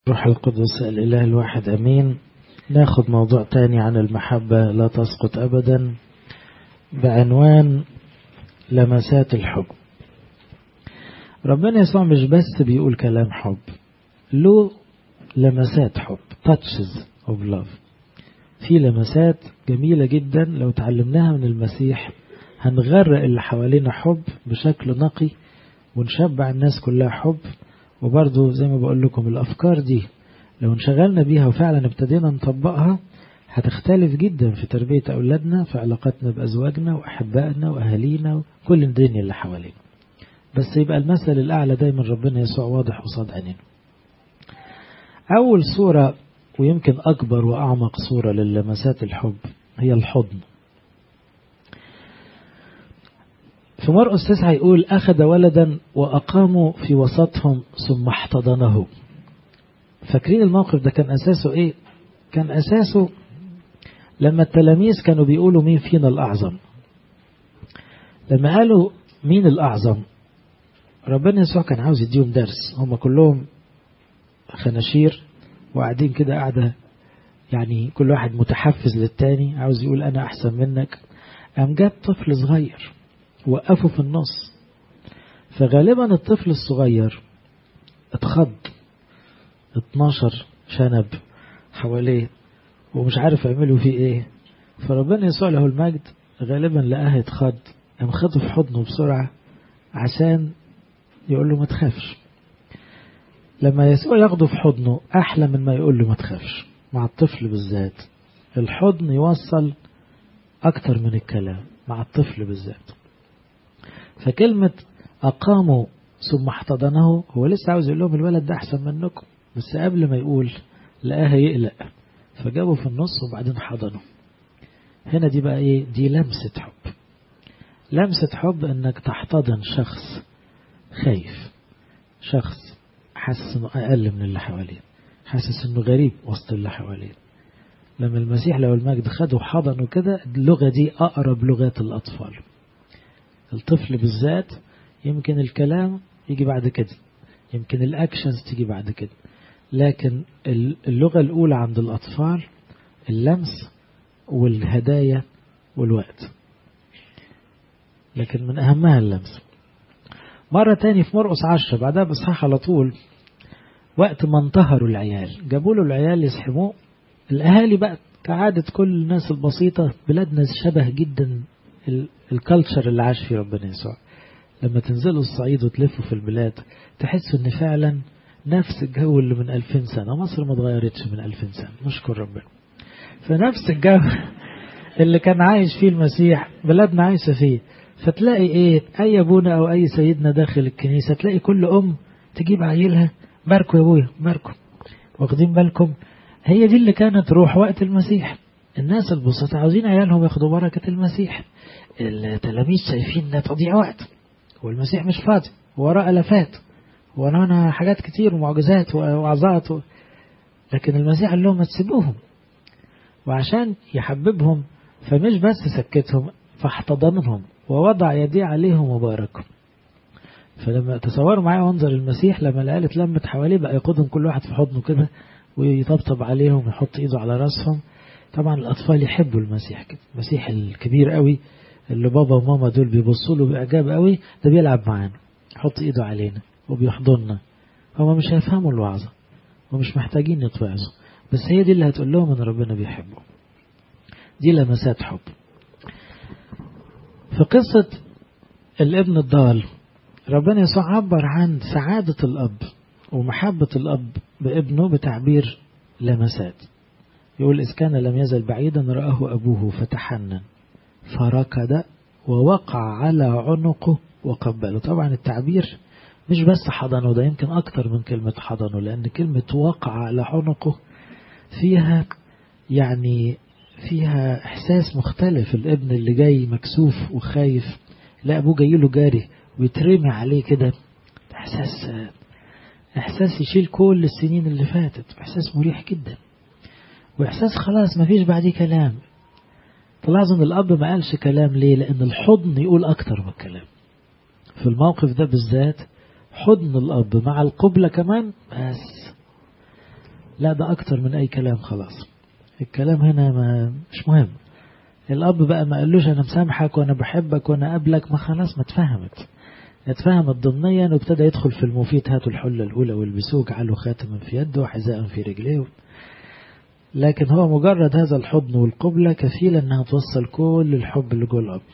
روح القدس الإله الواحد أمين ناخد موضوع تاني عن المحبة لا تسقط أبدا بعنوان لمسات الحب ربنا يسوع مش بس بيقول كلام حب له لمسات حب touches of love في لمسات جميلة جدا لو تعلمناها من المسيح هنغرق اللي حوالينا حب بشكل نقي ونشبع الناس كلها حب وبرضه زي ما بقول لكم الأفكار دي لو انشغلنا بيها وفعلا ابتدينا نطبقها هتختلف جدا في تربية أولادنا في علاقاتنا بأزواجنا وأحبائنا وأهالينا وكل الدنيا اللي حوالينا بس يبقى المثل الأعلى دايما ربنا يسوع واضح قصاد عينينا أول صورة ويمكن أكبر وأعمق صورة للمسات الحب هي الحضن في مرقس تسعة يقول أخذ ولدا وأقاموا في وسطهم ثم احتضنه فاكرين الموقف ده كان أساسه إيه كان أساسه لما التلاميذ كانوا بيقولوا مين فينا الأعظم لما قالوا مين الأعظم ربنا يسوع كان عاوز يديهم درس هم كلهم خناشير وقاعدين كده قاعدة يعني كل واحد متحفز للتاني عاوز يقول أنا أحسن منك قام جاب طفل صغير وقفه في النص فغالبا الطفل الصغير اتخض 12 شنب حواليه ومش عارف يعملوا فيه ايه فربنا يسوع له المجد غالبا لقاه يتخض قام خده في حضنه بسرعة عشان يقول له ما تخافش لما يسوع ياخده في حضنه أحلى من ما يقول له ما تخافش مع الطفل بالذات الحضن يوصل أكتر من الكلام مع الطفل بالذات فكلمة أقاموا ثم احتضنه هو لسه عاوز يقول لهم الولد ده أحسن منكم بس قبل ما يقول لقاها يقلق فجابه في النص وبعدين حضنه هنا دي بقى ايه دي لمسة حب لمسة حب انك تحتضن شخص خايف شخص حاسس انه اقل من اللي حواليه حاسس انه غريب وسط اللي حواليه لما المسيح لو المجد خده وحضنه كده اللغة دي اقرب لغات الاطفال الطفل بالذات يمكن الكلام يجي بعد كده يمكن الاكشنز تيجي بعد كده لكن اللغة الأولى عند الأطفال اللمس والهدايا والوقت لكن من أهمها اللمس مرة تاني في مرقس عشرة بعدها بصحاح على طول وقت ما انتهروا العيال جابوا له العيال يسحبوه الأهالي بقى كعادة كل الناس البسيطة بلادنا شبه جدا الكالتشر اللي عاش فيه ربنا يسوع لما تنزلوا الصعيد وتلفوا في البلاد تحسوا ان فعلا نفس الجو اللي من ألفين سنة مصر ما اتغيرتش من ألفين سنة نشكر ربنا فنفس الجو اللي كان عايش فيه المسيح بلادنا عايشة فيه فتلاقي ايه اي ابونا او اي سيدنا داخل الكنيسة تلاقي كل ام تجيب عيلها باركوا يا ابويا باركوا واخدين بالكم هي دي اللي كانت روح وقت المسيح الناس البسطاء عاوزين عيالهم ياخدوا بركة المسيح التلاميذ شايفين ان تضيع وقت والمسيح مش فاضي وراه الافات ورانا حاجات كتير ومعجزات ووعظات و... لكن المسيح قال لهم ما تسيبوهم وعشان يحببهم فمش بس سكتهم فاحتضنهم ووضع يديه عليهم وباركهم فلما تصوروا معايا منظر المسيح لما العيال اتلمت حواليه بقى ياخدهم كل واحد في حضنه كده ويطبطب عليهم ويحط ايده على راسهم طبعا الاطفال يحبوا المسيح كده المسيح الكبير قوي اللي بابا وماما دول بيبصوا له باعجاب قوي ده بيلعب معانا يحط ايده علينا وبيحضننا هما مش هيفهموا الوعظة ومش محتاجين يتوعظوا بس هي دي اللي هتقول لهم ان ربنا بيحبه دي لمسات حب في قصة الابن الضال ربنا يسوع عبر عن سعادة الأب ومحبة الأب بابنه بتعبير لمسات يقول إذ كان لم يزل بعيدا رآه أبوه فتحنن فركض ووقع على عنقه وقبله طبعا التعبير مش بس حضنه ده يمكن أكتر من كلمة حضنه لأن كلمة وقع على عنقه فيها يعني فيها إحساس مختلف الابن اللي جاي مكسوف وخايف لا أبوه جاي له جاري ويترمي عليه كده إحساس إحساس يشيل كل السنين اللي فاتت إحساس مريح جدا وإحساس خلاص ما فيش بعديه كلام تلاحظوا ان الأب ما قالش كلام ليه لأن الحضن يقول أكتر من الكلام في الموقف ده بالذات حضن الأب مع القبلة كمان بس لا ده أكتر من أي كلام خلاص الكلام هنا ما مش مهم الأب بقى ما قالوش أنا مسامحك وأنا بحبك وأنا قبلك ما خلاص ما اتفهمت اتفهمت ضمنيا وابتدى يدخل في المفيد هاتوا الحلة الأولى والبسوه جعلوا خاتما في يده وحذاء في رجليه لكن هو مجرد هذا الحضن والقبلة كفيلة أنها توصل كل الحب اللي جوه الأب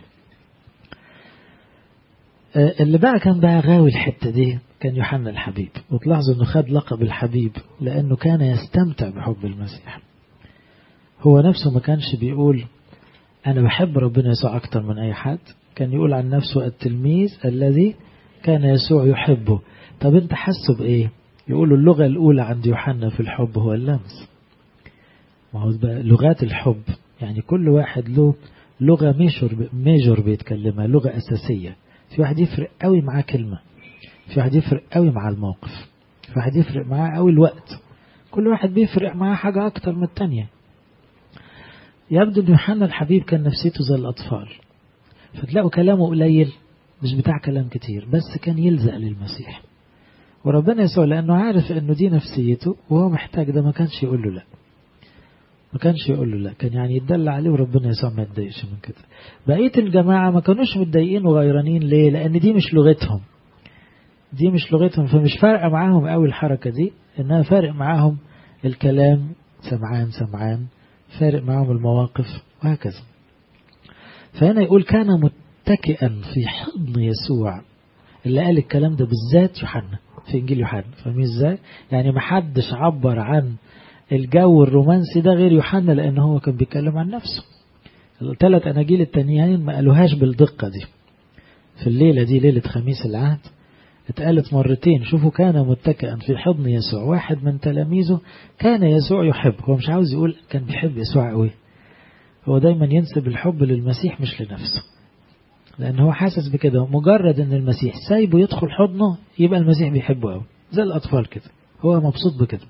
اللي بقى كان بقى غاوي الحتة دي كان يوحنا الحبيب وتلاحظوا أنه خد لقب الحبيب لأنه كان يستمتع بحب المسيح هو نفسه ما كانش بيقول أنا بحب ربنا يسوع أكتر من أي حد كان يقول عن نفسه التلميذ الذي كان يسوع يحبه طب انت حسه بإيه يقولوا اللغة الأولى عند يوحنا في الحب هو اللمس ما هو بقى لغات الحب يعني كل واحد له لغة ميجور ميجور بيتكلمها لغة أساسية في واحد يفرق قوي معاه كلمة في واحد يفرق قوي مع الموقف في واحد يفرق معاه قوي الوقت كل واحد بيفرق معاه حاجة أكتر من التانية يبدو أن يوحنا الحبيب كان نفسيته زي الأطفال فتلاقوا كلامه قليل مش بتاع كلام كتير بس كان يلزق للمسيح وربنا يسوع لأنه عارف أنه دي نفسيته وهو محتاج ده ما كانش يقول له لا ما كانش يقول له لا كان يعني يدل عليه وربنا يسوع ما يتضايقش من كده بقية الجماعة ما كانوش متضايقين وغيرانين ليه لأن دي مش لغتهم دي مش لغتهم فمش فارقة معاهم قوي الحركة دي إنها فارق معاهم الكلام سمعان سمعان فارق معاهم المواقف وهكذا فهنا يقول كان متكئا في حضن يسوع اللي قال الكلام ده بالذات يوحنا في إنجيل يوحنا فاهمين ازاي؟ يعني ما حدش عبر عن الجو الرومانسي ده غير يوحنا لأن هو كان بيتكلم عن نفسه الثلاث أناجيل التانيين ما قالوهاش بالدقة دي في الليلة دي ليلة خميس العهد اتقالت مرتين شوفوا كان متكئا في حضن يسوع واحد من تلاميذه كان يسوع يحب هو مش عاوز يقول كان بيحب يسوع قوي هو دايما ينسب الحب للمسيح مش لنفسه لأن هو حاسس بكده مجرد أن المسيح سايبه يدخل حضنه يبقى المسيح بيحبه قوي زي الأطفال كده هو مبسوط بكده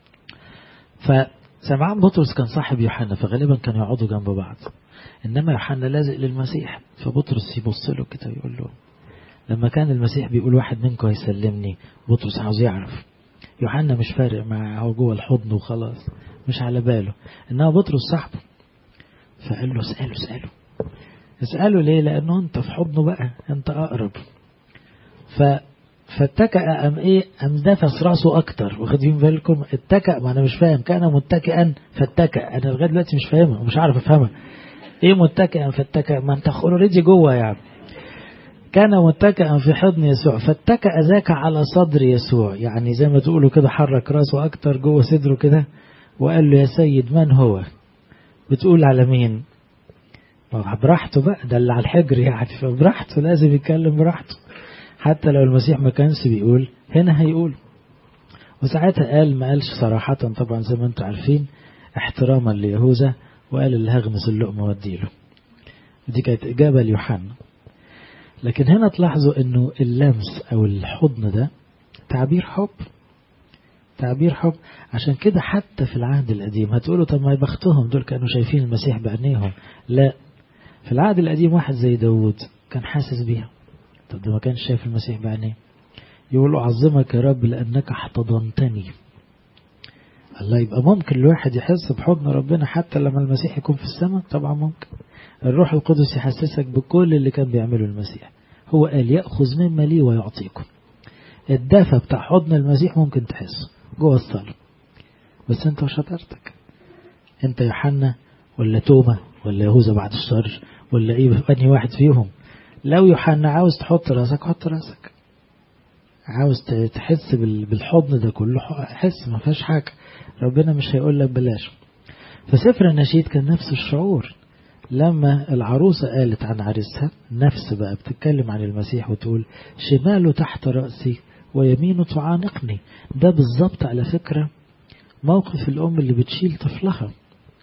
فسمعان بطرس كان صاحب يوحنا فغالبا كانوا يقعدوا جنب بعض إنما يوحنا لازق للمسيح فبطرس يبص له كده ويقول له لما كان المسيح بيقول واحد منكم هيسلمني بطرس عاوز يعرف يوحنا مش فارق معاه هو جوه الحضن وخلاص مش على باله إنما بطرس صاحبه فقال له اسأله اسأله اسأله ليه لأنه أنت في حضنه بقى أنت أقرب ف فاتكأ أم إيه أم دفس رأسه أكتر واخدين بالكم اتكأ ما أنا مش فاهم كان متكئا فاتكأ أنا لغاية دلوقتي مش فاهمها ومش عارف أفهمها إيه متكئا فاتكأ ما أنت اوريدي جوه يعني كان متكئا في حضن يسوع فاتكأ ذاك على صدر يسوع يعني زي ما تقولوا كده حرك راسه أكتر جوه صدره كده وقال له يا سيد من هو بتقول على مين براحته بقى ده اللي على الحجر يعني فبراحته لازم يتكلم براحته حتى لو المسيح ما كانش بيقول هنا هيقول وساعتها قال ما قالش صراحة طبعا زي ما انتم عارفين احتراما ليهوذا وقال اللي هغمس اللقمة وديله دي كانت إجابة ليوحنا لكن هنا تلاحظوا انه اللمس او الحضن ده تعبير حب تعبير حب عشان كده حتى في العهد القديم هتقولوا طب ما بختهم دول كانوا شايفين المسيح بعينيهم لا في العهد القديم واحد زي داود كان حاسس بيها طب ده ما كانش شايف المسيح بعينيه يقول أعظمك يا رب لأنك احتضنتني الله يبقى ممكن الواحد يحس بحضن ربنا حتى لما المسيح يكون في السماء طبعا ممكن الروح القدس يحسسك بكل اللي كان بيعمله المسيح هو قال يأخذ مما لي ويعطيكم الدفى بتاع حضن المسيح ممكن تحسه جوه الصلاة بس انت وشطارتك انت يوحنا ولا توما ولا يهوذا بعد الشر ولا ايه انهي واحد فيهم لو يوحنا عاوز تحط راسك حط راسك عاوز تحس بالحضن ده كله حس ما فيهاش حاجة ربنا مش هيقول لك بلاش فسفر النشيد كان نفس الشعور لما العروسة قالت عن عريسها نفس بقى بتتكلم عن المسيح وتقول شماله تحت رأسي ويمينه تعانقني ده بالظبط على فكرة موقف الأم اللي بتشيل طفلها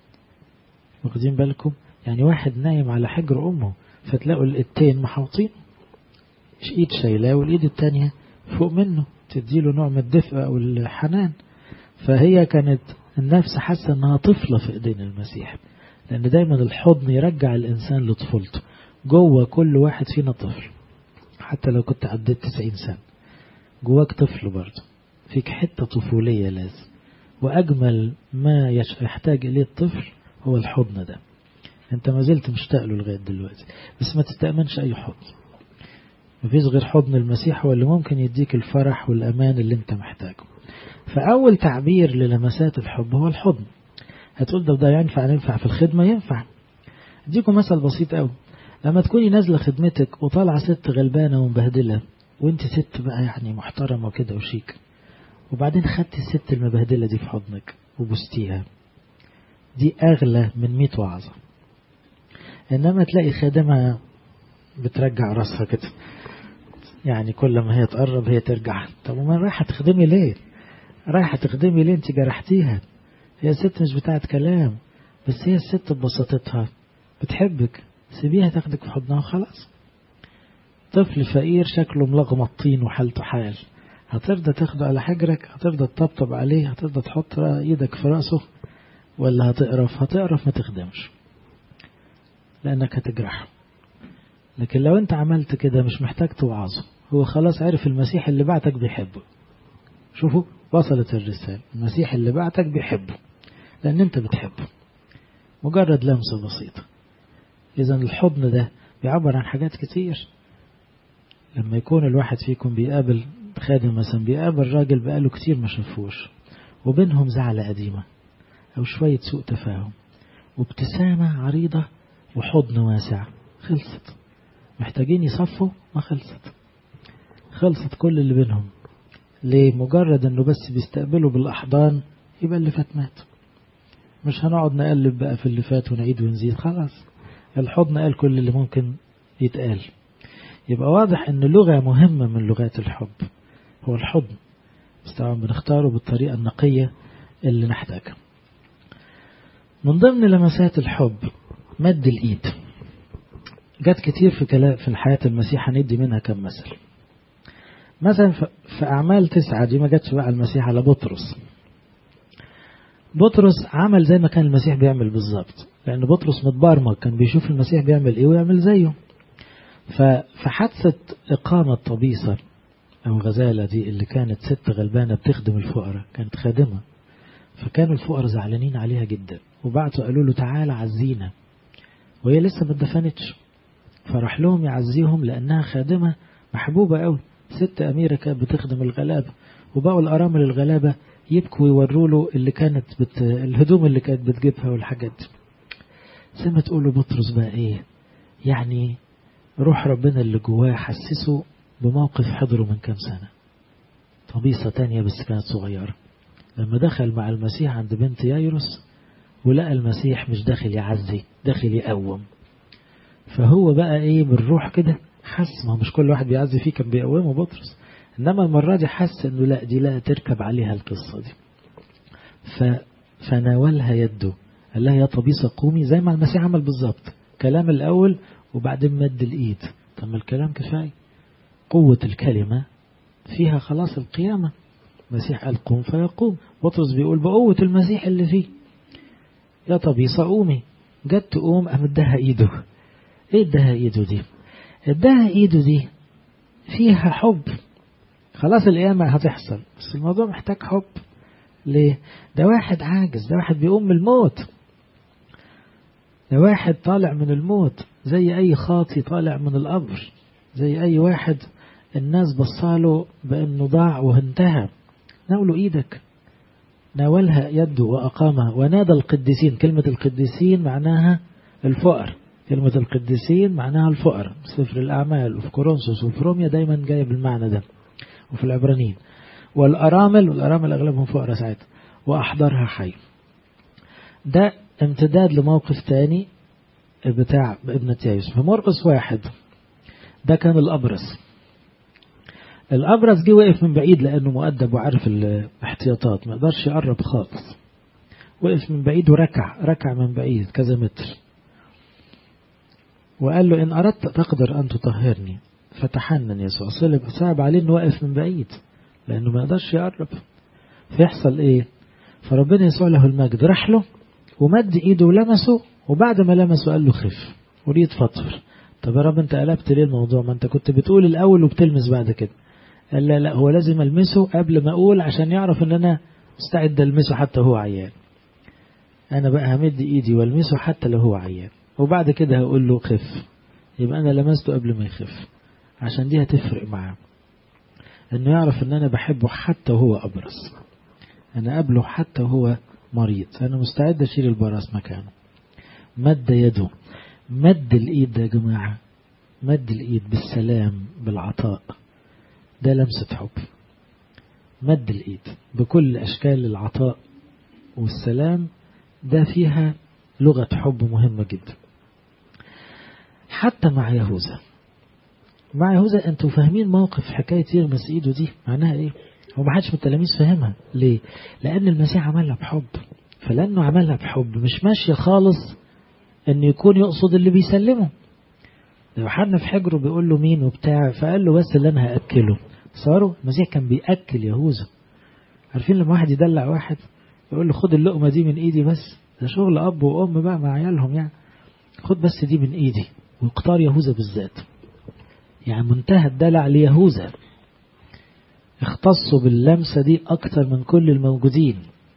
واخدين بالكم يعني واحد نايم على حجر أمه فتلاقوا الإيدتين محوطين ايد شايلاه والإيد التانية فوق منه تديله نوع من الدفء أو الحنان فهي كانت النفس حاسة أنها طفلة في إيدين المسيح لأن دايما الحضن يرجع الإنسان لطفولته جوه كل واحد فينا طفل حتى لو كنت عديت 90 سنة جواك طفل برضه فيك حتة طفولية لازم وأجمل ما يحتاج إليه الطفل هو الحضن ده أنت ما زلت مشتاق له لغاية دلوقتي بس ما تستأمنش أي حضن مفيش غير حضن المسيح هو اللي ممكن يديك الفرح والأمان اللي أنت محتاجه فأول تعبير للمسات الحب هو الحضن هتقول ده ده ينفع ينفع في الخدمة ينفع اديكم مثل بسيط قوي لما تكوني نازلة خدمتك وطالعة ست غلبانة ومبهدلة وانت ست بقى يعني محترمة كده وشيك وبعدين خدت الست المبهدلة دي في حضنك وبستيها دي أغلى من 100 وعظة إنما تلاقي خادمة بترجع راسها كده يعني كل ما هي تقرب هي ترجع طب وما رايحة تخدمي ليه رايحة تخدمي ليه انت جرحتيها هي الست مش بتاعت كلام بس هي الست ببساطتها بتحبك سيبيها تاخدك في حضنها وخلاص طفل فقير شكله ملغمط طين وحالته حال هترضى تاخده على حجرك هترضى تطبطب عليه هترضى تحط ايدك في راسه ولا هتقرف هتقرف ما تخدمش لانك هتجرحه لكن لو انت عملت كده مش محتاج توعظه هو خلاص عرف المسيح اللي بعتك بيحبه شوفوا وصلت الرسالة المسيح اللي بعتك بيحبه لأن أنت بتحبه مجرد لمسة بسيطة إذا الحضن ده بيعبر عن حاجات كتير لما يكون الواحد فيكم بيقابل خادم مثلا بيقابل راجل بقاله كتير ما شافوش وبينهم زعلة قديمة أو شوية سوء تفاهم وابتسامة عريضة وحضن واسع خلصت محتاجين يصفوا ما خلصت خلصت كل اللي بينهم ليه مجرد انه بس بيستقبلوا بالاحضان يبقى اللي فات مات مش هنقعد نقلب بقى في اللي فات ونعيد ونزيد خلاص الحضن قال كل اللي ممكن يتقال يبقى واضح ان لغة مهمة من لغات الحب هو الحضن بس طبعا بنختاره بالطريقة النقية اللي نحتاجها من ضمن لمسات الحب مد الايد جت كتير في كلام في الحياة المسيح هندي منها كم مثل مثلا في أعمال تسعة دي ما جاتش بقى المسيح على بطرس بطرس عمل زي ما كان المسيح بيعمل بالظبط لأن بطرس متبرمج كان بيشوف المسيح بيعمل إيه ويعمل زيه فحادثة إقامة طبيسة أو غزالة دي اللي كانت ست غلبانة بتخدم الفقراء كانت خادمة فكانوا الفقراء زعلانين عليها جدا وبعتوا قالوا له تعالى عزينا وهي لسه ما اتدفنتش فراح لهم يعزيهم لأنها خادمة محبوبة قوي ست أميرة كانت بتخدم الغلابة وبقوا الأرامل الغلابة يبكوا ويوروا له اللي كانت بت... الهدوم اللي كانت بتجيبها والحاجات دي زي ما تقولوا بطرس بقى ايه يعني روح ربنا اللي جواه حسسه بموقف حضره من كام سنة طبيصة تانية بس كانت صغيرة لما دخل مع المسيح عند بنت يايروس ولقى المسيح مش داخل يعزي داخل يقوم فهو بقى ايه بالروح كده حس ما مش كل واحد بيعزي فيه كان بيقومه بطرس انما المرة دي حس انه لا دي لا تركب عليها القصة دي ف... فناولها يده قال لها يا طبيسة قومي زي ما المسيح عمل بالظبط كلام الاول وبعدين مد الايد طب ما الكلام كفاية قوة الكلمة فيها خلاص القيامة المسيح قال قوم فيقوم بطرس بيقول بقوة المسيح اللي فيه يا طبيسة قومي جت تقوم قام اداها ايده ايه اداها ايده دي اداها ايده دي فيها حب خلاص القيامة هتحصل بس الموضوع محتاج حب ليه ده واحد عاجز ده واحد بيقوم من الموت ده واحد طالع من الموت زي اي خاطي طالع من القبر زي اي واحد الناس بصاله بانه ضاع وانتهى ناوله ايدك ناولها يده واقامها ونادى القديسين كلمة القديسين معناها الفقر كلمة القديسين معناها الفقر سفر الأعمال وفي كورنثوس وفي روميا دايما جاية بالمعنى ده وفي العبرانيين والأرامل والأرامل أغلبهم فقراء ساعتها وأحضرها حي ده امتداد لموقف تاني بتاع ابنة يايوس فمرقس واحد ده كان الأبرص الأبرص جه وقف من بعيد لأنه مؤدب وعارف الاحتياطات ما قدرش يقرب خالص وقف من بعيد وركع ركع من بعيد كذا متر وقال له إن أردت تقدر أن تطهرني فتحنن يسوع صلب صعب عليه إنه واقف من بعيد لأنه ما يقدرش يقرب فيحصل إيه فربنا يسوع له المجد راح له ومد إيده ولمسه وبعد ما لمسه قال له خف وليه تفطر طب يا رب أنت قلبت ليه الموضوع ما أنت كنت بتقول الأول وبتلمس بعد كده قال لا لا هو لازم ألمسه قبل ما أقول عشان يعرف إن أنا مستعد ألمسه حتى هو عيان أنا بقى همد إيدي والمسه حتى لو هو عيان وبعد كده هقول له خف يبقى أنا لمسته قبل ما يخف عشان دي هتفرق معاه إنه يعرف إن أنا بحبه حتى وهو أبرص أنا قبله حتى وهو مريض أنا مستعد أشيل البرص مكانه مد يده مد الإيد ده يا جماعة مد الإيد بالسلام بالعطاء ده لمسة حب مد الإيد بكل أشكال العطاء والسلام ده فيها لغة حب مهمة جدا حتى مع يهوذا مع يهوذا انتوا فاهمين موقف حكاية يرمس ايده دي معناها ايه هو ما حدش من التلاميذ فاهمها ليه لان المسيح عملها بحب فلانه عملها بحب مش ماشية خالص ان يكون يقصد اللي بيسلمه يوحنا في حجره بيقول له مين وبتاع فقال له بس اللي انا هاكله صاروا المسيح كان بياكل يهوذا عارفين لما واحد يدلع واحد يقول له خد اللقمه دي من ايدي بس ده شغل اب وام بقى مع عيالهم يعني خد بس دي من ايدي ويختار يهوذا بالذات يعني منتهى الدلع ليهوذا اختصوا باللمسة دي أكتر من كل الموجودين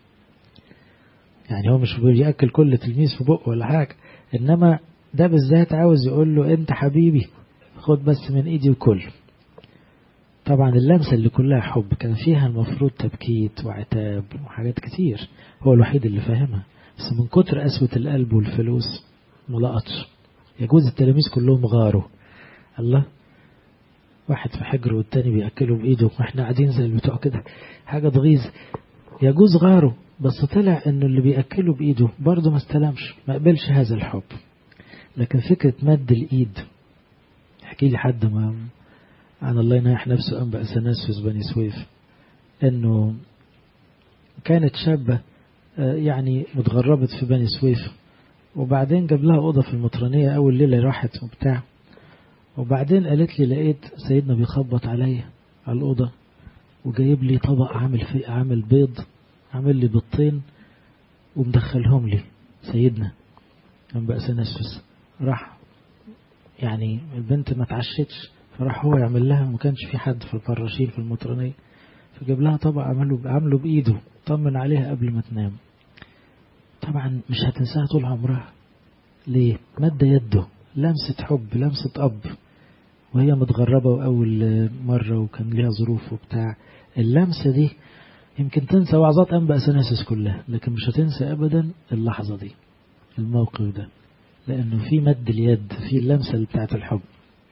يعني هو مش بيأكل كل تلميذ في بقه ولا حاجة إنما ده بالذات عاوز يقول له أنت حبيبي خد بس من إيدي وكل طبعا اللمسة اللي كلها حب كان فيها المفروض تبكيت وعتاب وحاجات كتير هو الوحيد اللي فاهمها بس من كتر قسوة القلب والفلوس ما لقطش يجوز التلاميذ كلهم غاروا الله واحد في حجره والتاني بيأكله بإيده واحنا قاعدين زي البتوع كده حاجة تغيظ يجوز غاره بس طلع انه اللي بيأكله بإيده برضه ما استلمش ما قبلش هذا الحب لكن فكرة مد الإيد احكي لي حد ما عن الله يناح نفسه أنبأ سناسفس بني سويف انه كانت شابة يعني متغربت في بني سويف وبعدين جاب لها أوضة في المطرانية أول ليلة راحت وبتاع وبعدين قالت لي لقيت سيدنا بيخبط عليا على الأوضة وجايب لي طبق عامل في عامل بيض عامل لي بيضتين ومدخلهم لي سيدنا كان بقى سنسفس راح يعني البنت ما اتعشتش فراح هو يعمل لها ما كانش في حد في الفراشين في المطرانية فجاب لها طبق عمله عامله بإيده طمن عليها قبل ما تنام طبعا مش هتنساها طول عمرها ليه مد يده لمسة حب لمسة أب وهي متغربة وأول مرة وكان ليها ظروف وبتاع اللمسة دي يمكن تنسى وعظات أنبأ سناسس كلها لكن مش هتنسى أبدا اللحظة دي الموقف ده لأنه في مد اليد في اللمسة اللي بتاعت الحب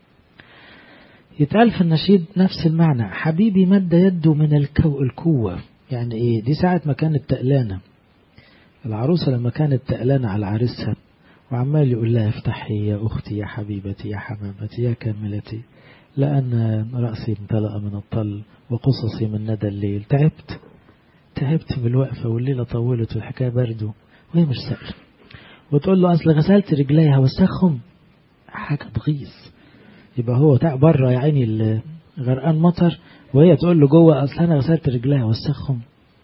يتقال في النشيد نفس المعنى حبيبي مد يده من الكو الكوة يعني ايه دي ساعة ما كانت تقلانة العروسة لما كانت تقلانة على عريسها وعمال يقول لها افتحي يا أختي يا حبيبتي يا حمامتي يا كاملتي لأن رأسي امتلأ من الطل وقصصي من ندى الليل تعبت تعبت بالوقفة والليلة طولت والحكاية برد وهي مش سائلة وتقول له أصل غسلت رجليها وسخهم حاجة تغيظ يبقى هو تاع بره يا عيني غرقان مطر وهي تقول له جوه أصل أنا غسلت رجليها وسخهم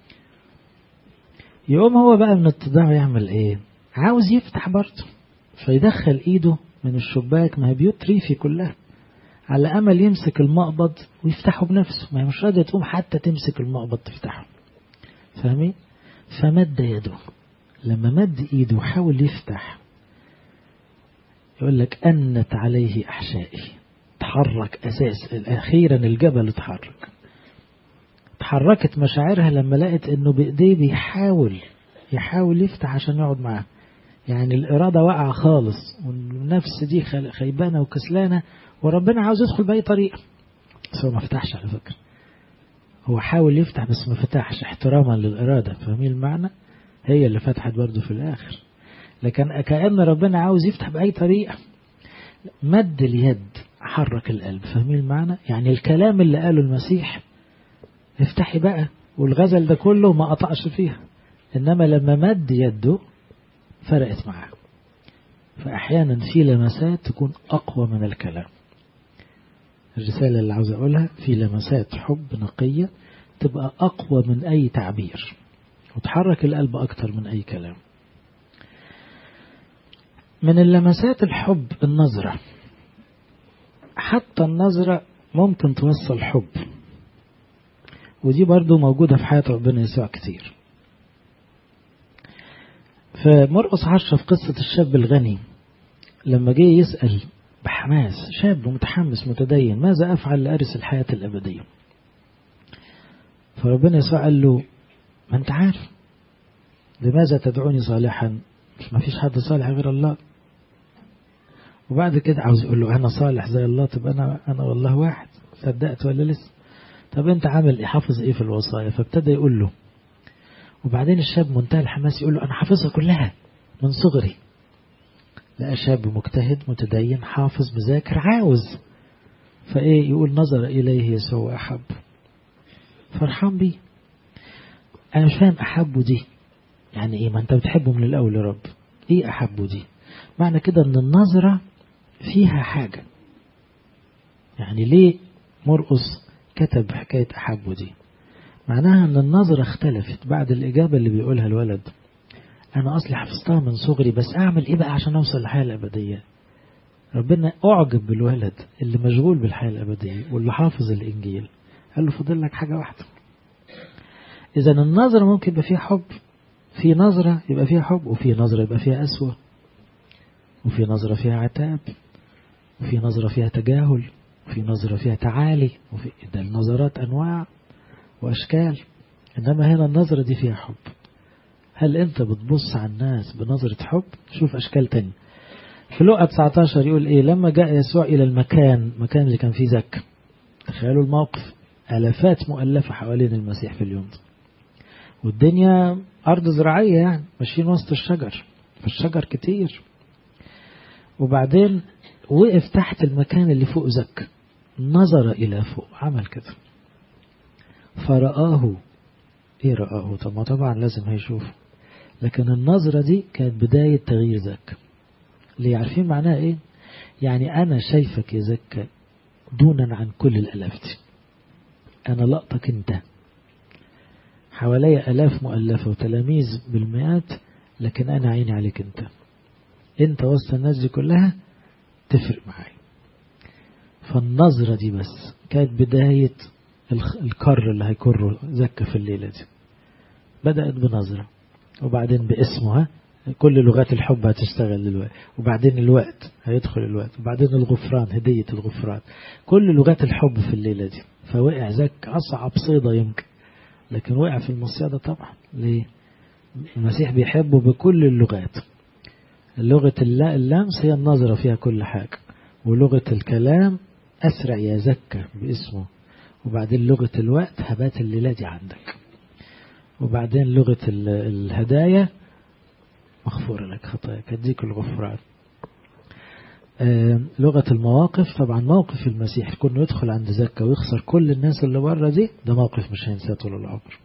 يقوم هو بقى من التضاع يعمل ايه عاوز يفتح برضه فيدخل ايده من الشباك ما هي بيوت ريفي كلها على امل يمسك المقبض ويفتحه بنفسه ما هي مش راضيه تقوم حتى تمسك المقبض تفتحه فاهمين فمد يده لما مد ايده وحاول يفتح يقول لك انت عليه احشائي تحرك اساس اخيرا الجبل اتحرك تحركت مشاعرها لما لقت انه بايديه بيحاول يحاول يفتح عشان يقعد معاه يعني الإرادة واقعة خالص والنفس دي خيبانة وكسلانة وربنا عاوز يدخل بأي طريقة بس هو ما فتحش على فكرة هو حاول يفتح بس ما فتحش احتراما للإرادة فاهمين المعنى هي اللي فتحت برضه في الآخر لكن كأن ربنا عاوز يفتح بأي طريقة مد اليد حرك القلب فاهمين المعنى يعني الكلام اللي قاله المسيح افتحي بقى والغزل ده كله ما قطعش فيها إنما لما مد يده فرقت معاه فأحيانا في لمسات تكون أقوى من الكلام الرسالة اللي عاوز أقولها في لمسات حب نقية تبقى أقوى من أي تعبير وتحرك القلب أكتر من أي كلام من اللمسات الحب النظرة حتى النظرة ممكن توصل حب ودي برضو موجودة في حياة ربنا يسوع كتير فمرقص عشرة في قصة الشاب الغني لما جه يسأل بحماس شاب متحمس متدين ماذا أفعل لأرث الحياة الأبدية فربنا يسوع قال له ما أنت عارف لماذا تدعوني صالحا ما فيش حد صالح غير الله وبعد كده عاوز يقول له أنا صالح زي الله طب أنا أنا والله واحد صدقت ولا لسه طب أنت عامل إيه حافظ إيه في الوصايا فابتدى يقول له وبعدين الشاب منتهى الحماس يقول له أنا حافظها كلها من صغري لقى شاب مجتهد متدين حافظ مذاكر عاوز فإيه يقول نظر إليه يسوع أحب فرحان بيه أنا مش فاهم أحبه دي يعني إيه ما أنت بتحبه من الأول يا رب إيه أحبه دي معنى كده أن النظرة فيها حاجة يعني ليه مرقص كتب حكاية أحبه دي معناها أن النظرة اختلفت بعد الإجابة اللي بيقولها الولد أنا أصلي حفظتها من صغري بس أعمل إيه بقى عشان أوصل للحياة الأبدية ربنا أعجب بالولد اللي مشغول بالحياة الأبدية واللي حافظ الإنجيل قال له فاضل لك حاجة واحدة إذا النظرة ممكن يبقى فيها حب في نظرة يبقى فيها حب وفي نظرة يبقى فيها أسوأ وفي نظرة فيها عتاب وفي نظرة فيها تجاهل وفي نظرة فيها تعالي وفي ده النظرات أنواع وأشكال إنما هنا النظرة دي فيها حب هل أنت بتبص على الناس بنظرة حب شوف أشكال تانية في لقى 19 يقول إيه لما جاء يسوع إلى المكان مكان اللي كان فيه زك تخيلوا الموقف ألفات مؤلفة حوالين المسيح في اليوم ده والدنيا أرض زراعية يعني ماشيين وسط الشجر فالشجر كتير وبعدين وقف تحت المكان اللي فوق زك نظر إلى فوق عمل كده فرآه إيه رآه طب ما طبعا لازم هيشوف لكن النظرة دي كانت بداية تغيير زك ليه عارفين معناها إيه يعني أنا شايفك يا زكا دونا عن كل الألاف دي أنا لقطك أنت حوالي ألاف مؤلفة وتلاميذ بالمئات لكن أنا عيني عليك أنت أنت وسط الناس دي كلها تفرق معايا فالنظرة دي بس كانت بداية الكر اللي هيكره زكى في الليلة دي بدأت بنظرة وبعدين باسمها كل لغات الحب هتشتغل دلوقتي وبعدين الوقت هيدخل الوقت وبعدين الغفران هدية الغفران كل لغات الحب في الليلة دي فوقع زك أصعب صيدة يمكن لكن وقع في المصيدة طبعا ليه المسيح بيحبه بكل اللغات لغة اللمس هي النظرة فيها كل حاجة ولغة الكلام أسرع يا زكى باسمه وبعدين لغة الوقت هبات الليلة دي عندك وبعدين لغة الهدايا مغفور لك خطاياك هديك الغفران آه لغة المواقف طبعا موقف المسيح كونه يدخل عند زكا ويخسر كل الناس اللي بره دي ده موقف مش هينساه طول العمر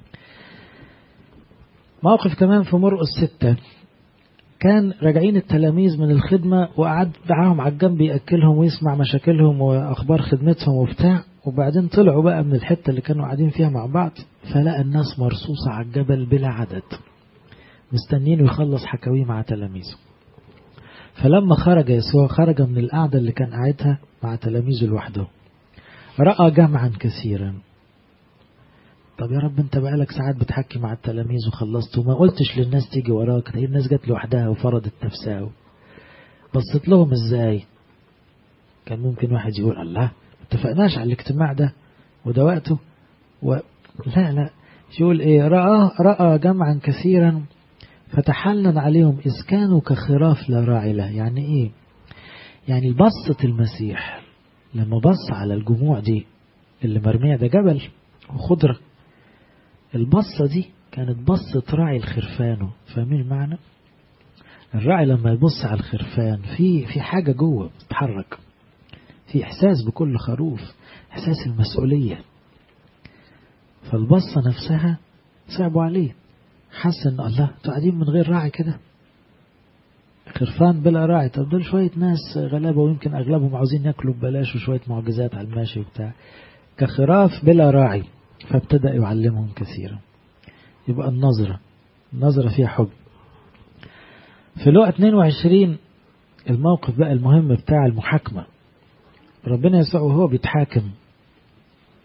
موقف كمان في مرقس ستة كان راجعين التلاميذ من الخدمة وقعد معاهم على الجنب يأكلهم ويسمع مشاكلهم وأخبار خدمتهم وبتاع وبعدين طلعوا بقى من الحتة اللي كانوا قاعدين فيها مع بعض فلقى الناس مرصوصة على الجبل بلا عدد مستنين يخلص حكاويه مع تلاميذه فلما خرج يسوع خرج من القعدة اللي كان قاعدها مع تلاميذه لوحده رأى جمعا كثيرا طب يا رب انت بقالك ساعات بتحكي مع التلاميذ وخلصت وما قلتش للناس تيجي وراك هي الناس جت لوحدها وفرضت نفسها بصيت لهم ازاي كان ممكن واحد يقول الله اتفقناش على الاجتماع ده وده وقته و... لا لا يقول ايه رأى رأى جمعا كثيرا فتحنن عليهم إذ كانوا كخراف لا راعي له يعني إيه يعني بصة المسيح لما بص على الجموع دي اللي مرمية ده جبل وخضرة البصة دي كانت بصة راعي الخرفان فاهمين المعنى الراعي لما يبص على الخرفان في في حاجة جوه بتتحرك في إحساس بكل خروف إحساس المسؤولية فالبصة نفسها صعبوا عليه حس ان الله قاعدين من غير راعي كده خرفان بلا راعي طب دول شوية ناس غلابة ويمكن أغلبهم عاوزين ياكلوا ببلاش وشوية معجزات على الماشي وبتاع كخراف بلا راعي فابتدأ يعلمهم كثيرا يبقى النظرة النظرة فيها حب في لقى 22 الموقف بقى المهم بتاع المحاكمة ربنا يسوع وهو بيتحاكم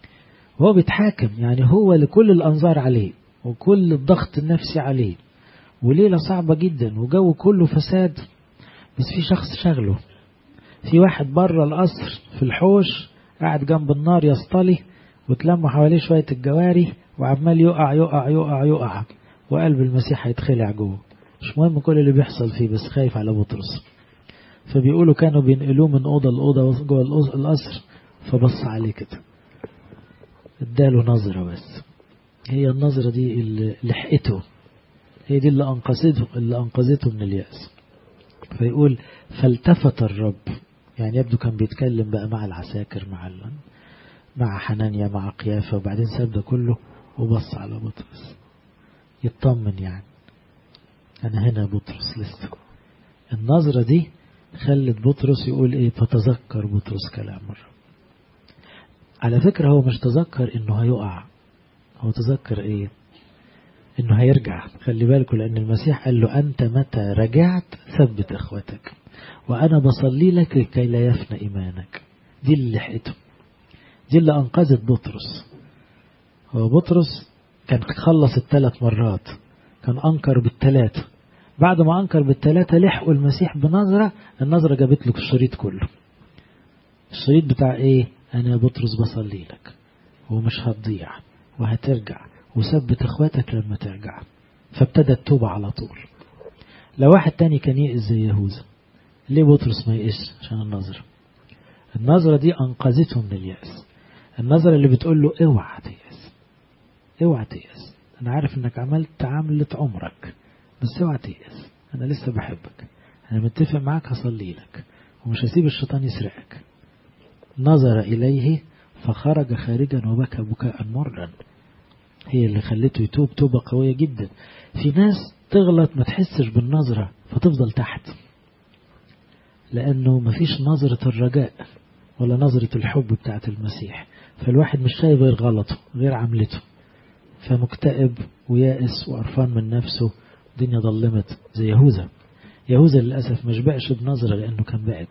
وهو بيتحاكم يعني هو لكل الأنظار عليه وكل الضغط النفسي عليه وليلة صعبة جدا وجو كله فساد بس في شخص شغله في واحد بره القصر في الحوش قاعد جنب النار يصطلي وتلموا حواليه شوية الجواري وعمال يقع يقع يقع يقع وقلب المسيح هيتخلع جوه مش مهم كل اللي بيحصل فيه بس خايف على بطرس فبيقولوا كانوا بينقلوه من أوضة لأوضة جوه القصر فبص عليه كده اداله نظرة بس هي النظرة دي اللي لحقته هي دي اللي أنقذته اللي أنقذته من اليأس فيقول فالتفت الرب يعني يبدو كان بيتكلم بقى مع العساكر مع مع حنانيا مع قيافة وبعدين ساب ده كله وبص على بطرس يطمن يعني أنا هنا بطرس لسه النظرة دي خلت بطرس يقول إيه فتذكر بطرس كلام الرب على فكرة هو مش تذكر إنه هيقع هو تذكر إيه إنه هيرجع خلي بالكم لأن المسيح قال له أنت متى رجعت ثبت إخوتك وأنا بصلي لك لكي لا يفنى إيمانك دي اللي لحقته دي اللي أنقذت بطرس هو بطرس كان خلص الثلاث مرات كان أنكر بالثلاثة بعد ما أنكر بالثلاثة لحقوا المسيح بنظرة النظرة جابت له الشريط كله الشريط بتاع إيه أنا بطرس بصلي لك ومش هتضيع وهترجع وثبت إخواتك لما ترجع فابتدى التوبة على طول لو واحد تاني كان يئس زي يهوذا ليه بطرس ما يئس عشان النظرة النظرة دي أنقذته من اليأس النظرة اللي بتقول له اوعى تيأس اوعى تيأس أنا عارف إنك عملت عملة عمرك بس اوعى تيأس أنا لسه بحبك أنا متفق معاك هصلي لك ومش هسيب الشيطان يسرقك نظر إليه فخرج خارجا وبكى بكاء مرا هي اللي خلته يتوب توبة قوية جدا في ناس تغلط ما تحسش بالنظرة فتفضل تحت لأنه مفيش نظرة الرجاء ولا نظرة الحب بتاعت المسيح فالواحد مش شايف غير غلطه غير عملته فمكتئب ويائس وقرفان من نفسه الدنيا ظلمت زي يهوذا يهوذا للأسف مش بقش بنظرة لأنه كان بعد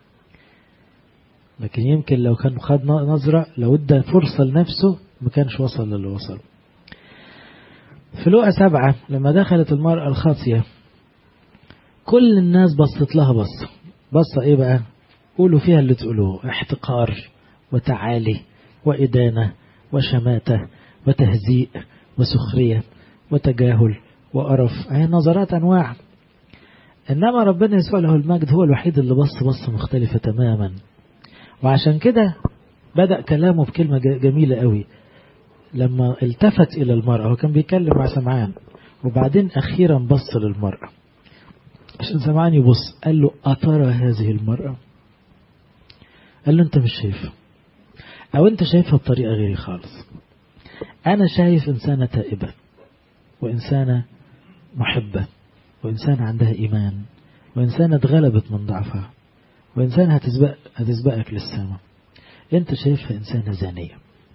لكن يمكن لو كان خد نظرة لو ادى فرصة لنفسه ما كانش وصل للي وصل في لقى سبعة لما دخلت المرأة الخاطية كل الناس بصت لها بصة بصة ايه بقى قولوا فيها اللي تقولوه احتقار وتعالي وإدانة وشماتة وتهزيء وسخرية وتجاهل وقرف هي نظرات أنواع إنما ربنا يسوع له المجد هو الوحيد اللي بص بصة مختلفة تماما وعشان كده بدأ كلامه بكلمة جميلة قوي لما التفت إلى المرأة هو كان بيتكلم مع سمعان وبعدين أخيرا بص للمرأة عشان سمعان يبص قال له أترى هذه المرأة قال له أنت مش شايفها أو أنت شايفها بطريقة غيري خالص أنا شايف إنسانة تائبة وإنسانة محبة وإنسانة عندها إيمان وإنسانة اتغلبت من ضعفها وإنسانة هتسبق هتسبقك للسماء أنت شايفها إنسانة زانية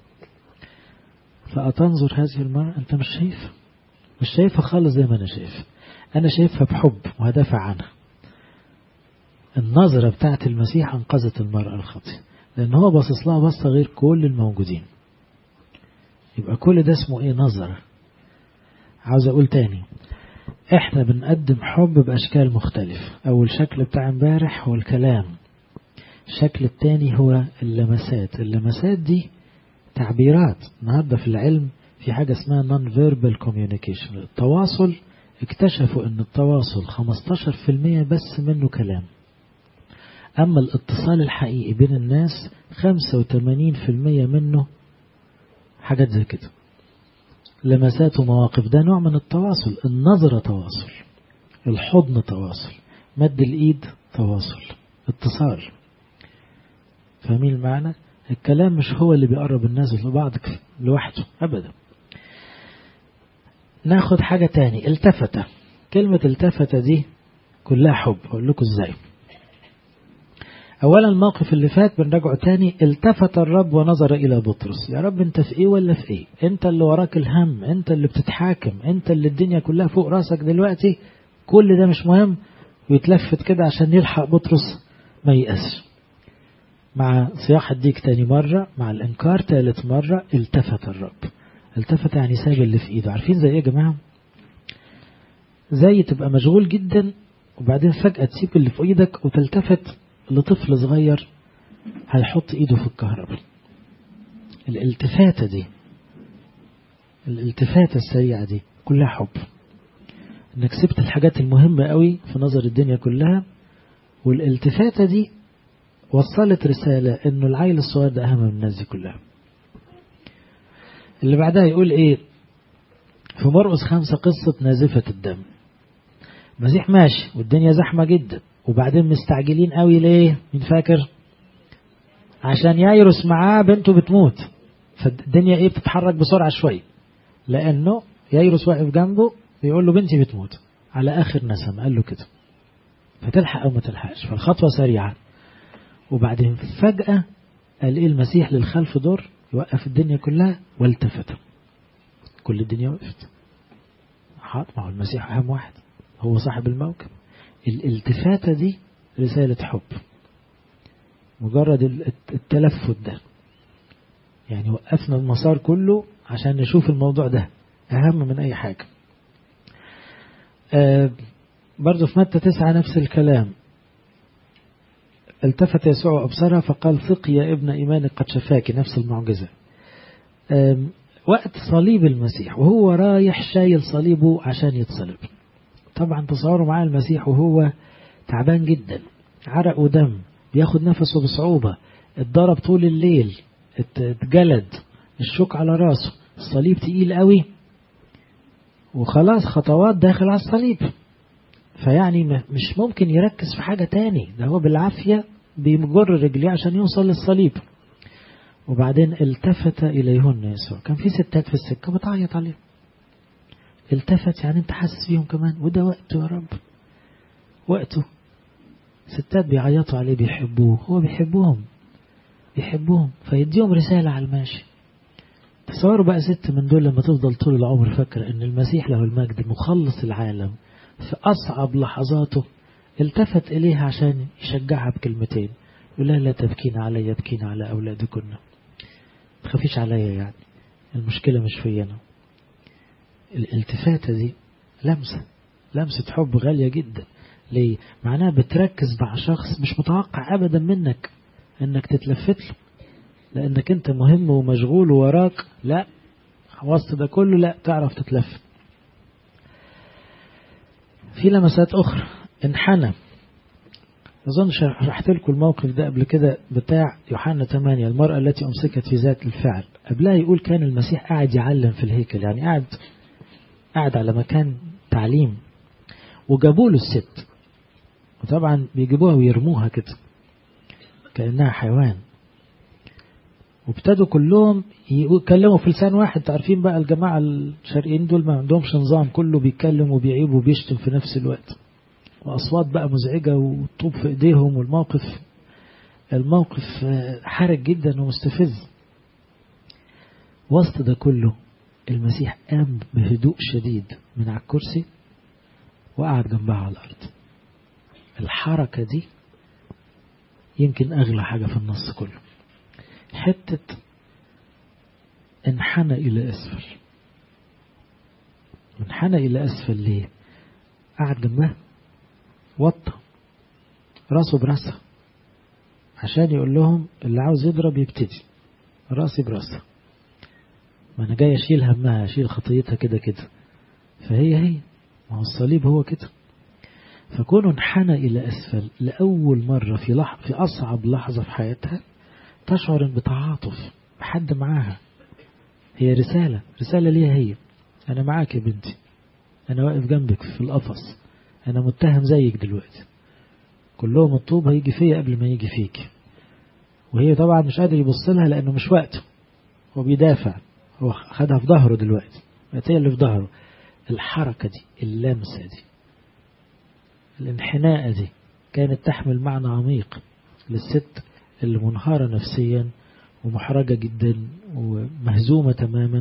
فأتنظر هذه المرأة أنت مش شايفها مش شايفها خالص زي ما أنا شايف أنا شايفها بحب وهدافع عنها النظرة بتاعت المسيح أنقذت المرأة الخاطئة لأن هو باصص لها بصة غير كل الموجودين يبقى كل ده اسمه إيه نظرة عاوز أقول تاني احنا بنقدم حب بأشكال مختلفة أول شكل بتاع امبارح هو الكلام الشكل التاني هو اللمسات اللمسات دي تعبيرات النهاردة في العلم في حاجة اسمها non-verbal communication التواصل اكتشفوا ان التواصل 15% بس منه كلام اما الاتصال الحقيقي بين الناس 85% منه حاجات زي كده لمسات ومواقف ده نوع من التواصل النظرة تواصل الحضن تواصل مد الإيد تواصل اتصال فاهمين المعنى الكلام مش هو اللي بيقرب الناس لبعض لوحده أبدا ناخد حاجة تاني التفتة كلمة التفتة دي كلها حب أقول لكم ازاي أولا الموقف اللي فات بنرجعه تاني التفت الرب ونظر إلى بطرس يا رب أنت في إيه ولا في إيه أنت اللي وراك الهم أنت اللي بتتحاكم أنت اللي الدنيا كلها فوق راسك دلوقتي كل ده مش مهم ويتلفت كده عشان يلحق بطرس ما يأسش مع صياح الديك تاني مرة مع الإنكار تالت مرة التفت الرب التفت يعني ساب اللي في إيده عارفين زي إيه يا جماعة زي تبقى مشغول جدا وبعدين فجأة تسيب اللي في ايدك وتلتفت لطفل صغير هيحط ايده في الكهرباء الالتفاتة دي الالتفاتة السريعة دي كلها حب انك سبت الحاجات المهمة قوي في نظر الدنيا كلها والالتفاتة دي وصلت رسالة انه العيل الصغير ده اهم من الناس دي كلها اللي بعدها يقول ايه في مرقس خمسة قصة نازفة الدم المسيح ماشي والدنيا زحمة جدا وبعدين مستعجلين قوي ليه مين فاكر عشان يايروس معاه بنته بتموت فالدنيا ايه بتتحرك بسرعة شوية لانه يايروس واقف جنبه بيقول له بنتي بتموت على اخر نسم قال له كده فتلحق او ما تلحقش فالخطوة سريعة وبعدين فجأة قال ايه المسيح للخلف دور يوقف الدنيا كلها والتفت كل الدنيا وقفت حاط ما هو المسيح أهم واحد هو صاحب الموكب الالتفاتة دي رسالة حب مجرد التلفت ده يعني وقفنا المسار كله عشان نشوف الموضوع ده أهم من أي حاجة آه برضو في متى تسعة نفس الكلام التفت يسوع أبصرها فقال ثق يا ابن إيمانك قد شفاك نفس المعجزة وقت صليب المسيح وهو رايح شايل صليبه عشان يتصلب طبعا تصوروا معاه المسيح وهو تعبان جدا عرق ودم بياخد نفسه بصعوبة اتضرب طول الليل اتجلد الشوك على راسه الصليب تقيل قوي وخلاص خطوات داخل على الصليب فيعني مش ممكن يركز في حاجة تاني ده هو بالعافية بيمجر رجليه عشان يوصل للصليب وبعدين التفت إليهن يسوع كان في ستات في السكة بتعيط عليهم التفت يعني انت حاسس بيهم كمان وده وقته يا رب وقته ستات بيعيطوا عليه بيحبوه هو بيحبوهم بيحبوهم فيديهم رسالة على الماشي تصوروا بقى ست من دول لما تفضل طول العمر فاكرة ان المسيح له المجد مخلص العالم في أصعب لحظاته التفت إليها عشان يشجعها بكلمتين يقول لها لا تبكين علي يبكين على أولادكن تخافيش عليا يعني المشكلة مش في أنا الالتفاتة دي لمسة لمسة حب غالية جدا ليه؟ معناها بتركز مع شخص مش متوقع أبدا منك أنك تتلفت له لأنك أنت مهم ومشغول ووراك لا وسط ده كله لا تعرف تتلفت في لمسات أخرى انحنى أظن شرحت لكم الموقف ده قبل كده بتاع يوحنا 8 المرأة التي أمسكت في ذات الفعل قبلها يقول كان المسيح قاعد يعلم في الهيكل يعني قاعد قاعد على مكان تعليم وجابوا له الست وطبعا بيجيبوها ويرموها كده كأنها حيوان وابتدوا كلهم يتكلموا في لسان واحد تعرفين بقى الجماعة الشرقيين دول ما عندهمش نظام كله بيتكلم وبيعيب وبيشتم في نفس الوقت وأصوات بقى مزعجة وطوب في إيديهم والموقف الموقف حرج جدا ومستفز وسط ده كله المسيح قام بهدوء شديد من على الكرسي وقعد جنبها على الأرض الحركة دي يمكن أغلى حاجة في النص كله حتة انحنى إلى أسفل انحنى إلى أسفل ليه قعد جنبها وطى راسه براسها عشان يقول لهم اللي عاوز يضرب يبتدي راسي براسها ما أنا جاي أشيل همها أشيل خطيتها كده كده فهي هي ما هو الصليب هو كده فكونه انحنى إلى أسفل لأول مرة في لح... في أصعب لحظة في حياتها تشعر بتعاطف بحد معاها هي رسالة رسالة ليها هي أنا معاك يا بنتي أنا واقف جنبك في القفص أنا متهم زيك دلوقتي كلهم الطوب هيجي فيا قبل ما يجي فيك وهي طبعا مش قادر يبص لها لأنه مش وقته هو بيدافع هو خدها في ظهره دلوقتي هي اللي في ظهره الحركة دي اللمسة دي الانحناء دي كانت تحمل معنى عميق للست اللي منهارة نفسيا ومحرجة جدا ومهزومة تماما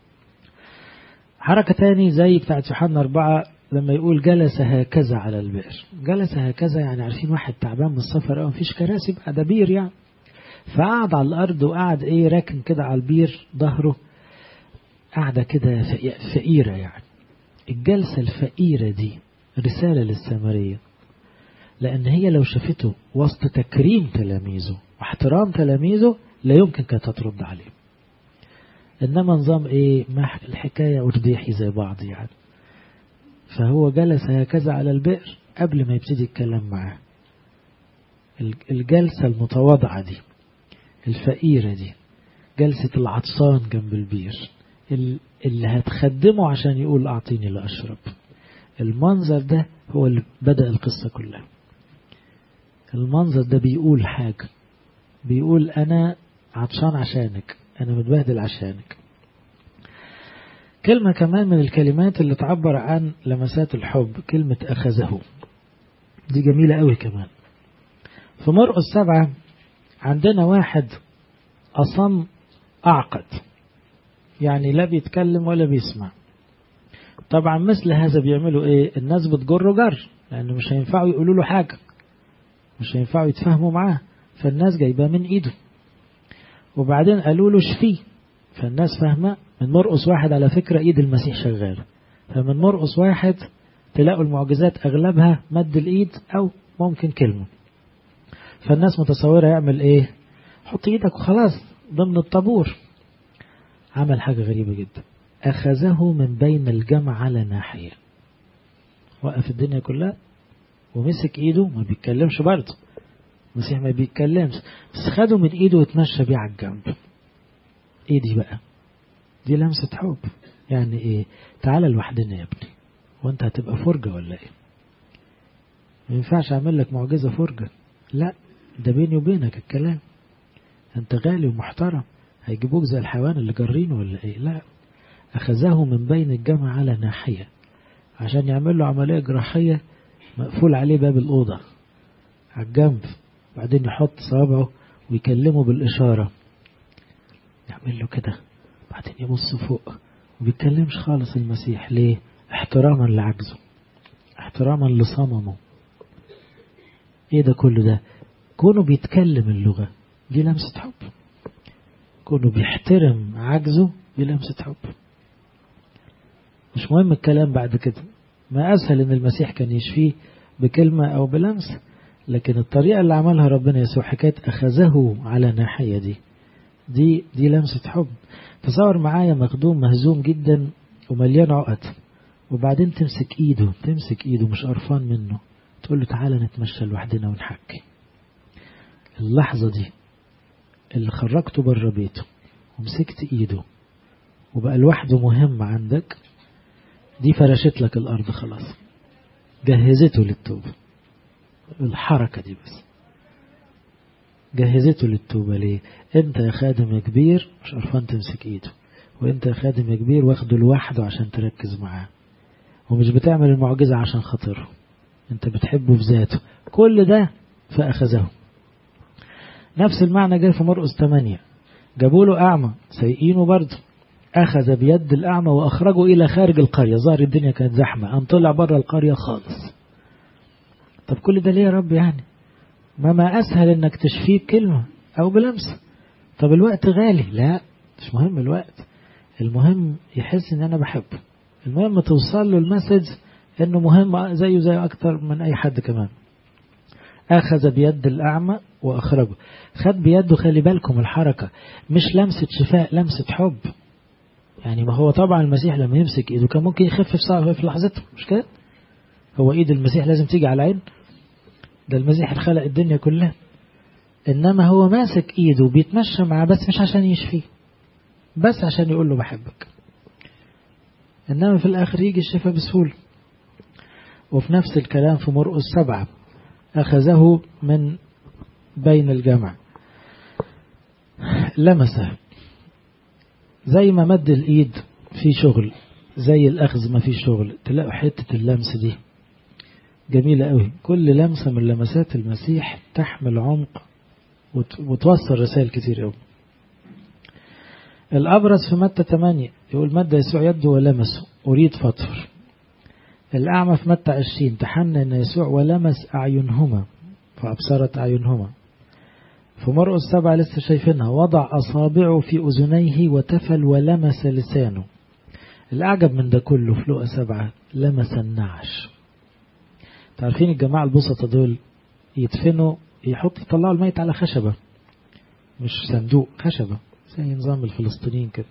حركة تاني زي بتاعت يوحنا أربعة لما يقول جلس هكذا على البئر جلس هكذا يعني عارفين واحد تعبان من السفر أو مفيش كراسي بقى ده بير يعني فقعد على الأرض وقعد إيه راكن كده على البير ظهره قاعدة كده فقيرة يعني الجلسة الفقيرة دي رسالة للسامرية لأن هي لو شافته وسط تكريم تلاميذه واحترام تلاميذه لا يمكن كانت ترد عليه إنما نظام إيه ما الحكاية ورديحي زي بعض يعني فهو جلس هكذا على البئر قبل ما يبتدي الكلام معاه الجلسة المتواضعة دي الفقيرة دي جلسة العطشان جنب البير اللي هتخدمه عشان يقول أعطيني لأشرب المنظر ده هو اللي بدأ القصة كلها المنظر ده بيقول حاجة بيقول أنا عطشان عشانك أنا متبهدل عشانك كلمة كمان من الكلمات اللي تعبر عن لمسات الحب كلمة أخذه دي جميلة قوي كمان في مرقس سبعة عندنا واحد أصم أعقد يعني لا بيتكلم ولا بيسمع طبعا مثل هذا بيعملوا ايه الناس بتجره جر لأنه مش هينفعوا يقولوا له حاجة مش هينفعوا يتفاهموا معاه فالناس جايباه من ايده وبعدين قالوا له شفيه فالناس فاهمة من مرقص واحد على فكرة ايد المسيح شغالة فمن مرقص واحد تلاقوا المعجزات اغلبها مد الايد او ممكن كلمة فالناس متصورة يعمل ايه حط ايدك وخلاص ضمن الطابور عمل حاجة غريبة جدا أخذه من بين الجمع على ناحية وقف الدنيا كلها ومسك ايده ما بيتكلمش برضه المسيح ما بيتكلمش بس خده من ايده وتمشى بيه على الجنب ايه دي بقى دي لمسة حب يعني ايه تعالى لوحدنا يا ابني وانت هتبقى فرجة ولا ايه ما ينفعش اعمل لك معجزة فرجة لا ده بيني وبينك الكلام انت غالي ومحترم هيجيبوك زي الحيوان اللي جرينه ولا ايه لا اخذه من بين الجمع على ناحية عشان يعمل له عملية جراحية مقفول عليه باب الأوضة على الجنب بعدين يحط صابعه ويكلمه بالإشارة يعمل له كده بعدين يبص فوق وبيتكلمش خالص المسيح ليه احتراما لعجزه احتراما لصممه ايه ده كله ده كونه بيتكلم اللغة دي لمسة حب كونه بيحترم عجزه دي لمسة حب مش مهم الكلام بعد كده ما أسهل إن المسيح كان يشفيه بكلمة أو بلمس لكن الطريقة اللي عملها ربنا يسوع حكاية أخذه على ناحية دي دي دي لمسة حب تصور معايا مخدوم مهزوم جدا ومليان عقد وبعدين تمسك ايده تمسك ايده مش قرفان منه تقول له تعالى نتمشى لوحدنا ونحكي اللحظة دي اللي خرجته بره بيته ومسكت ايده وبقى لوحده مهم عندك دي فرشت لك الأرض خلاص جهزته للتوبة الحركة دي بس جهزته للتوبة ليه انت يا خادم يا كبير مش عرفان تمسك ايده وانت يا خادم يا كبير واخده لوحده عشان تركز معاه ومش بتعمل المعجزة عشان خاطره انت بتحبه في ذاته كل ده فأخذه نفس المعنى جاي في مرقس 8 جابوا له أعمى سيئينه برضه أخذ بيد الأعمى وأخرجه إلى خارج القرية ظهر الدنيا كانت زحمة أن طلع بره القرية خالص طب كل ده ليه يا رب يعني ما ما أسهل إنك تشفيه بكلمة أو بلمسة طب الوقت غالي لا مش مهم الوقت المهم يحس إن أنا بحبه المهم توصل له المسج إنه مهم زيه زي أكتر من أي حد كمان أخذ بيد الأعمى وأخرجه خد بيده خلي بالكم الحركة مش لمسة شفاء لمسة حب يعني ما هو طبعا المسيح لما يمسك ايده كان ممكن يخف في ساعة في لحظته مش كده هو ايد المسيح لازم تيجي على العين ده المسيح اللي خلق الدنيا كلها انما هو ماسك ايده وبيتمشى معاه بس مش عشان يشفيه بس عشان يقول له بحبك انما في الاخر يجي الشفاء بسهولة وفي نفس الكلام في مرقس سبعة أخذه من بين الجمع لمسه زي ما مد الإيد في شغل زي الأخذ ما في شغل تلاقوا حتة اللمس دي جميلة قوي كل لمسة من لمسات المسيح تحمل عمق وتوصل رسائل كتير قوي الأبرز في متى 8 يقول مد يسوع يده ولمسه أريد فطفر الأعمى في متى 20 تحنن يسوع ولمس أعينهما فأبصرت أعينهما في مرقس سبعة لسه شايفينها وضع أصابعه في أذنيه وتفل ولمس لسانه الأعجب من ده كله في لقى سبعة لمس النعش تعرفين الجماعة البسطة دول يدفنوا يحط يطلعوا الميت على خشبة مش صندوق خشبة زي نظام الفلسطينيين كده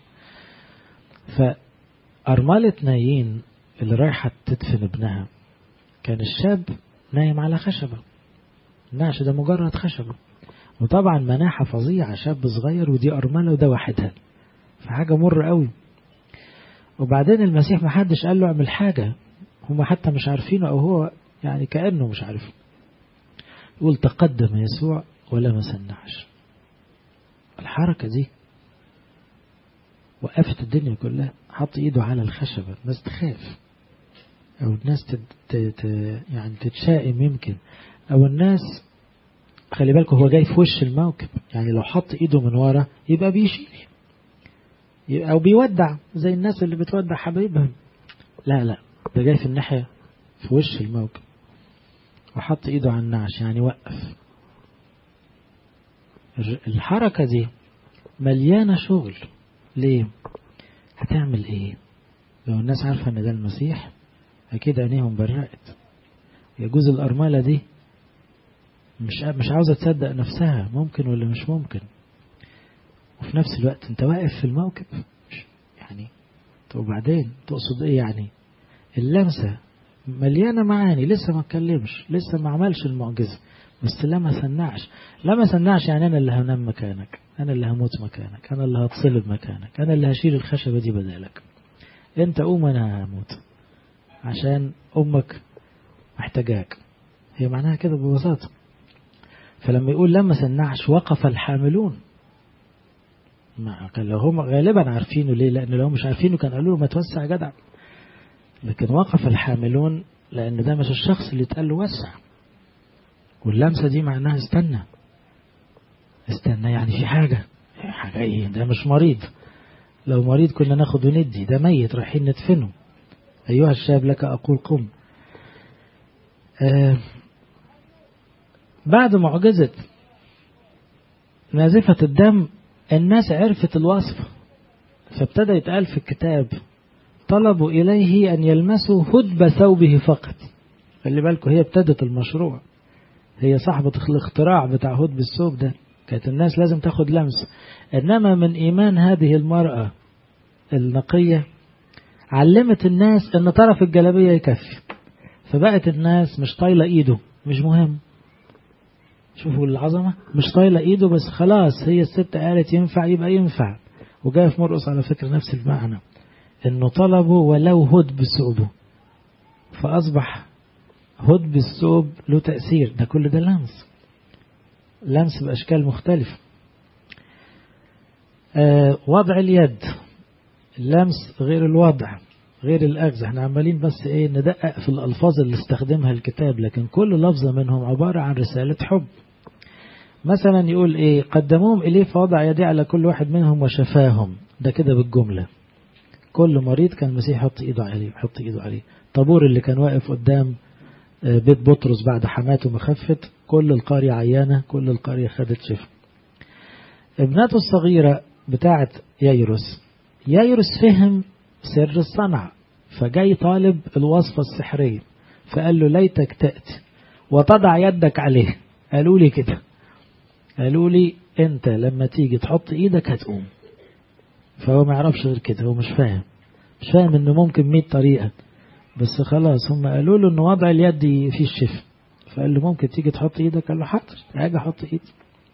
فأرملة نايين اللي رايحة تدفن ابنها كان الشاب نايم على خشبة النعش ده مجرد خشبة وطبعا مناحة فظيعة شاب صغير ودي أرملة وده واحدها فحاجة مر قوي وبعدين المسيح ما حدش قال له اعمل حاجة هم حتى مش عارفينه أو هو يعني كأنه مش عارف يقول تقدم يسوع ولمس النعش الحركة دي وقفت الدنيا كلها حط ايده على الخشبة الناس تخاف او الناس تد... تت... يعني تتشائم يمكن او الناس خلي بالكم هو جاي في وش الموكب يعني لو حط ايده من ورا يبقى بيشيل او بيودع زي الناس اللي بتودع حبايبهم لا لا ده جاي في الناحية في وش الموكب وحط ايده على النعش يعني وقف الحركة دي مليانة شغل ليه هتعمل ايه لو الناس عارفة ان ده المسيح اكيد عينيهم برقت يجوز الارملة دي مش مش عاوزة تصدق نفسها ممكن ولا مش ممكن وفي نفس الوقت انت واقف في الموكب يعني طب وبعدين تقصد ايه يعني اللمسة مليانة معاني لسه ما اتكلمش لسه ما عملش المعجزة بس لا ما سنعش لا ما سنعش يعني أنا اللي هنام مكانك أنا اللي هموت مكانك أنا اللي هتصلب مكانك أنا اللي هشيل الخشبة دي بدالك أنت قوم أنا هموت عشان أمك محتاجاك هي معناها كده ببساطة فلما يقول لما سنعش وقف الحاملون ما كان لو هم غالبا عارفينه ليه لأن لو مش عارفينه كان قالوا له ما توسع يا جدع لكن وقف الحاملون لأن ده مش الشخص اللي اتقال له وسع واللمسة دي معناها استنى استنى يعني في حاجة حاجة ايه ده مش مريض لو مريض كنا ناخد وندي ده ميت رايحين ندفنه أيها الشاب لك أقول قم آه بعد معجزة نازفة الدم الناس عرفت الوصف فابتدى يتقال في الكتاب طلبوا إليه أن يلمسوا هدب ثوبه فقط خلي بالكم هي ابتدت المشروع هي صاحبة الاختراع بتاع هدب الثوب ده كانت الناس لازم تاخد لمس إنما من إيمان هذه المرأة النقية علمت الناس أن طرف الجلابية يكفي فبقت الناس مش طايلة إيده مش مهم شوفوا العظمة مش طايلة إيده بس خلاص هي الست قالت ينفع يبقى ينفع وجاي في مرقص على فكرة نفس المعنى انه طلبوا ولو هدب ثوبه فاصبح هدب الثوب له تأثير ده كل ده لمس لمس بأشكال مختلفة آه وضع اليد اللمس غير الوضع غير الأخذ احنا عمالين بس ايه ندقق في الألفاظ اللي استخدمها الكتاب لكن كل لفظة منهم عبارة عن رسالة حب مثلا يقول ايه قدموهم إليه فوضع يديه على كل واحد منهم وشفاهم ده كده بالجملة كل مريض كان المسيح يحط ايده عليه يحط ايده عليه طابور اللي كان واقف قدام بيت بطرس بعد حماته ما خفت كل القرية عيانة كل القرية خدت شفاء ابنته الصغيرة بتاعت يايروس يايروس فهم سر الصنع فجاي طالب الوصفة السحرية فقال له ليتك تأتي وتضع يدك عليه قالوا لي كده قالوا لي انت لما تيجي تحط ايدك هتقوم فهو ما يعرفش غير كده هو مش فاهم مش فاهم انه ممكن 100 طريقة بس خلاص هم قالوا له ان وضع اليد فيه الشفاء فقال له ممكن تيجي تحط ايدك قال له حاضر هاجي احط ايدي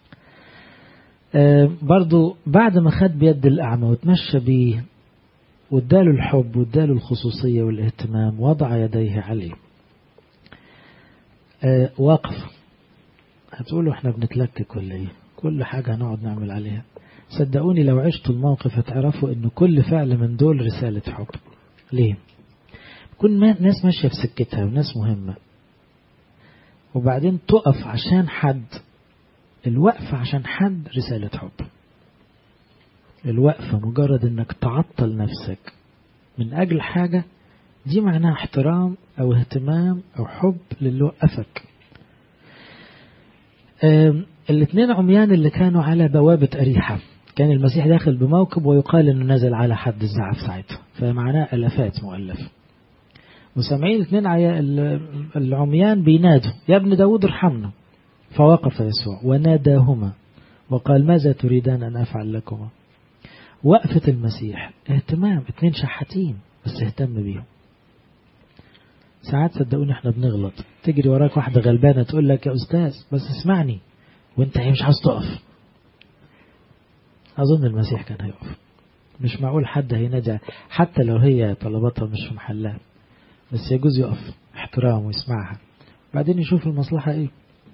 آه برضو بعد ما خد بيد الأعمى وتمشى بيه واداله الحب واداله الخصوصية والاهتمام وضع يديه عليه آه وقف هتقولوا احنا بنتلكك ولا ايه كل حاجة هنقعد نعمل عليها صدقوني لو عشتوا الموقف هتعرفوا ان كل فعل من دول رسالة حب ليه كل ما ناس ماشية في سكتها وناس مهمة وبعدين تقف عشان حد الوقفة عشان حد رسالة حب الوقفة مجرد انك تعطل نفسك من اجل حاجة دي معناها احترام او اهتمام او حب للي وقفك الاثنين عميان اللي كانوا على بوابة أريحة كان المسيح داخل بموكب ويقال انه نزل على حد الزعف ساعتها فمعناه الافات مؤلفه وسامعين اثنين العميان بينادوا يا ابن داود ارحمنا فوقف يسوع وناداهما وقال ماذا تريدان أن أفعل لكما وقفة المسيح اهتمام اتنين شحاتين بس اهتم بيهم ساعات صدقوني احنا بنغلط تجري وراك واحدة غلبانة تقول لك يا أستاذ بس اسمعني وانت هي مش عاوز تقف أظن المسيح كان هيقف مش معقول حد هينادي حتى لو هي طلباتها مش في محلها بس يجوز يقف احترام ويسمعها بعدين يشوف المصلحة ايه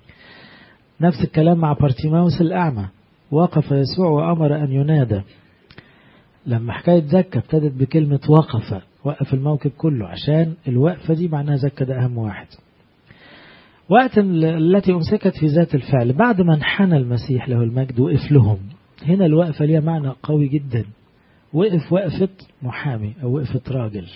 نفس الكلام مع بارتيماوس الأعمى وقف يسوع وأمر أن ينادى لما حكاية زكا ابتدت بكلمة وقف وقف الموكب كله عشان الوقفة دي معناها زكا ده أهم واحد وقت التي أمسكت في ذات الفعل بعد ما انحنى المسيح له المجد وقف لهم هنا الوقفة ليها معنى قوي جدا وقف وقفة محامي أو وقفة راجل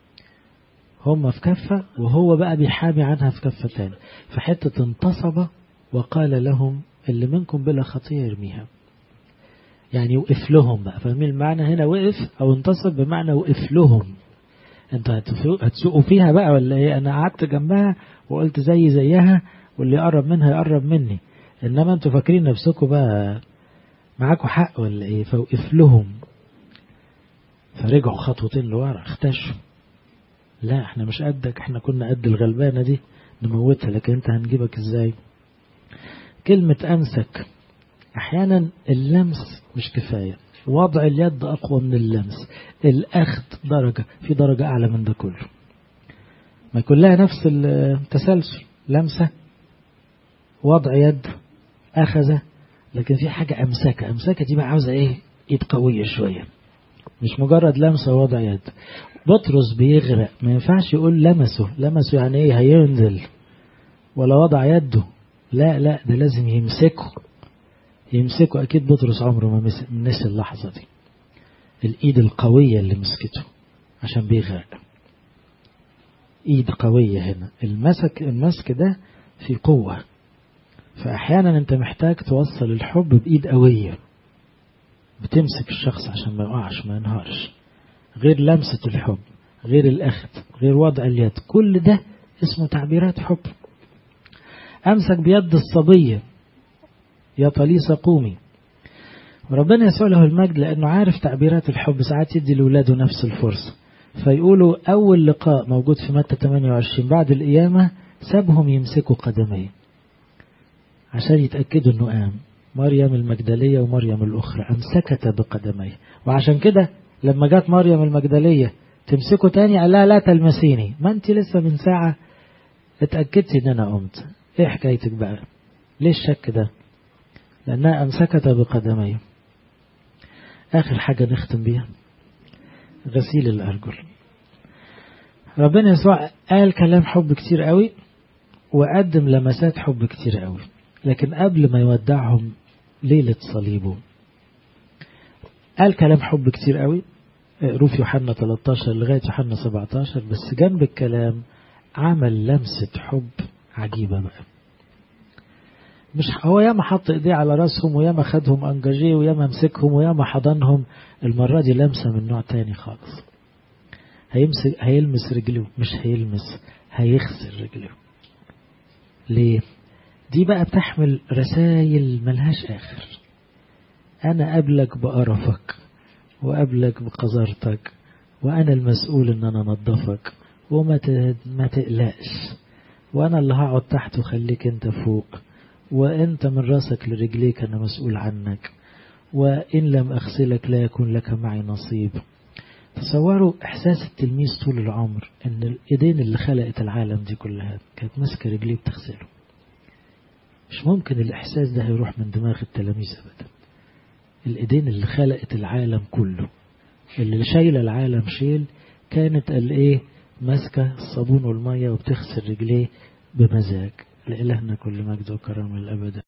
هم في كفة وهو بقى بيحامي عنها في كفة تاني فحتة انتصب وقال لهم اللي منكم بلا خطية يرميها يعني وقف لهم بقى فاهمين المعنى هنا وقف أو انتصب بمعنى وقف لهم انت هتسوقوا فيها بقى ولا ايه انا قعدت جنبها وقلت زي زيها واللي يقرب منها يقرب مني انما انتوا فاكرين نفسكم بقى معاكم حق ولا ايه فوقف لهم فرجعوا خطوتين لورا اختشوا لا احنا مش قدك احنا كنا قد الغلبانة دي نموتها لكن انت هنجيبك ازاي كلمة أمسك أحيانا اللمس مش كفاية وضع اليد أقوى من اللمس الأخذ درجة في درجة أعلى من ده كله ما كلها نفس التسلسل لمسة وضع يد أخذ لكن في حاجة أمسكة أمسكة دي بقى عاوزة إيه إيد قوية شوية مش مجرد لمسة ووضع يد بطرس بيغرق ما ينفعش يقول لمسه لمسه يعني ايه هينزل ولا وضع يده لا لا ده لازم يمسكه يمسكه أكيد بطرس عمره ما نسي اللحظة دي الإيد القوية اللي مسكته عشان بيغرق إيد قوية هنا المسك المسك ده في قوة فأحيانا أنت محتاج توصل الحب بإيد قوية بتمسك الشخص عشان ما يقعش ما ينهارش غير لمسة الحب غير الأخذ غير وضع اليد كل ده اسمه تعبيرات حب أمسك بيد الصبية يا طليسة قومي وربنا يسوع له المجد لأنه عارف تعبيرات الحب ساعات يدي لولاده نفس الفرصة فيقولوا أول لقاء موجود في متى 28 بعد القيامة سابهم يمسكوا قدميه عشان يتأكدوا أنه قام مريم المجدلية ومريم الأخرى أمسكت بقدميه وعشان كده لما جت مريم المجدلية تمسكه تاني قال لها لا تلمسيني ما انت لسه من ساعة اتأكدتي ان انا قمت ايه حكايتك بقى ليه الشك ده لانها امسكت بقدميه اخر حاجة نختم بيها غسيل الارجل ربنا يسوع قال كلام حب كتير قوي وقدم لمسات حب كتير قوي لكن قبل ما يودعهم ليلة صليبه قال كلام حب كتير قوي روف يوحنا 13 لغاية يوحنا 17 بس جنب الكلام عمل لمسة حب عجيبة بقى مش هو ياما حط ايديه على راسهم وياما خدهم انجاجيه وياما مسكهم وياما حضنهم المرة دي لمسة من نوع تاني خالص هيمسك هيلمس رجله مش هيلمس هيغسل رجله ليه دي بقى بتحمل رسائل ملهاش آخر أنا قبلك بقرفك وقبلك بقذرتك وأنا المسؤول إن أنا أنظفك وما ما تقلقش وأنا اللي هقعد تحت وخليك أنت فوق وأنت من راسك لرجليك أنا مسؤول عنك وإن لم أغسلك لا يكون لك معي نصيب تصوروا إحساس التلميذ طول العمر إن الإيدين اللي خلقت العالم دي كلها كانت ماسكة رجليه بتغسله مش ممكن الإحساس ده هيروح من دماغ التلاميذ أبدا الإيدين اللي خلقت العالم كله اللي شايلة العالم شيل كانت قال إيه ماسكة الصابون والمية وبتغسل رجليه بمزاج لإلهنا كل مجد وكرم الأبد